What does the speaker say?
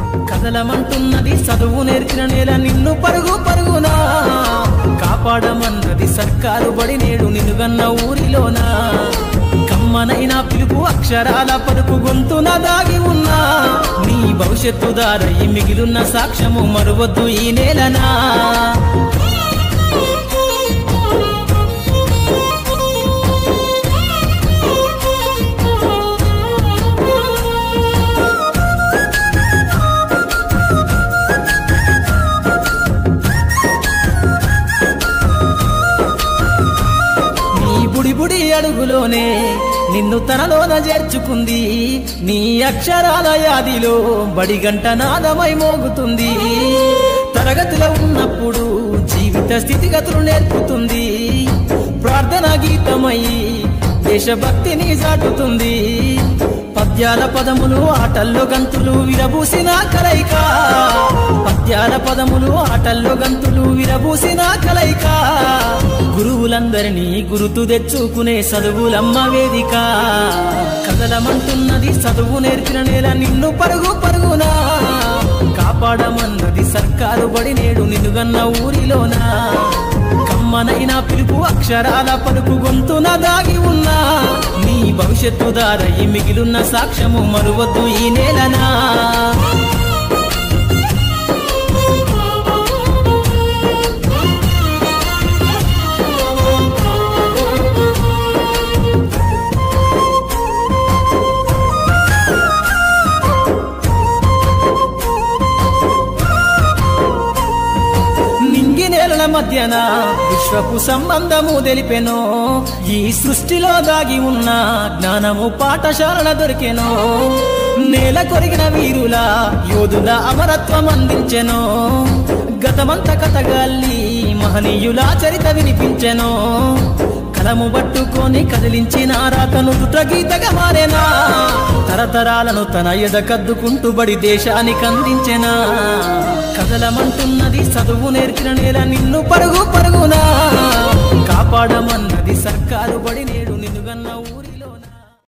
కదలమంటున్నది చదువు నేర్చిన నేల నిన్ను పరుగు పరుగునా కాపాడమన్నది సర్కారు బడి నేడు నిన్నుగన్న ఊరిలోనా కమ్మనైన పిలుపు అక్షరాల పలుకు గొంతున దాగి ఉన్నా నీ భవిష్యత్తు దారయి మిగిలున్న సాక్ష్యము మరువద్దు ఈ నేలనా నీ బుడి బుడి అడుగులోనే నిన్ను తనలోన చేర్చుకుంది నీ అక్షరాల యాదిలో బడిగంట నాదమై మోగుతుంది తరగతిలో ఉన్నప్పుడు జీవిత స్థితిగతులు నేర్పుతుంది ప్రార్థన గీతమై దేశభక్తిని చాటుతుంది పద్యాల పదములు ఆటల్లో గంతులు విరబూసిన కలయిక పద్యాల పదములు ఆటల్లో గంతులు విరబూసిన కలయిక గురువులందరినీ గురుతు తెచ్చుకునే చదువులమ్మ వేదిక కదలమంటున్నది చదువు నేర్పిన నేల నిన్ను పరుగు పరుగునా కాపాడమన్నది సర్కారు బడి నేడు నిన్నుగన్న ఊరిలోనా కమ్మనైన పిలుపు అక్షరాల పలుకు గొంతున దాగి ఉన్నా నీ భవిష్యత్తు దారయి మిగిలున్న సాక్ష్యము మరువద్దు ఈ నేలనా నింగి నేలల మధ్యన విశ్వపు సంబంధము తెలిపెను ఈ సృష్టిలో దాగి ఉన్న జ్ఞానము పాఠశాలల దొరికెను నేల కొరిగిన వీరుల యోధుల అమరత్వం అందించెను గతమంత కథగాల్లి మహనీయుల చరిత వినిపించెను కలము పట్టుకొని కదిలించిన రాతను దుట గీతగా మారేనా తరతరాలను తన ఎద కద్దుకుంటూ బడి దేశానికి అందించెనా కదలమంటున్నది చదువు నేర్చిన నేల నిన్ను పరుగు పరుగునా కాపాడమన్నది సర్కారు బడి నేడు నిన్నుగన్న ఊరి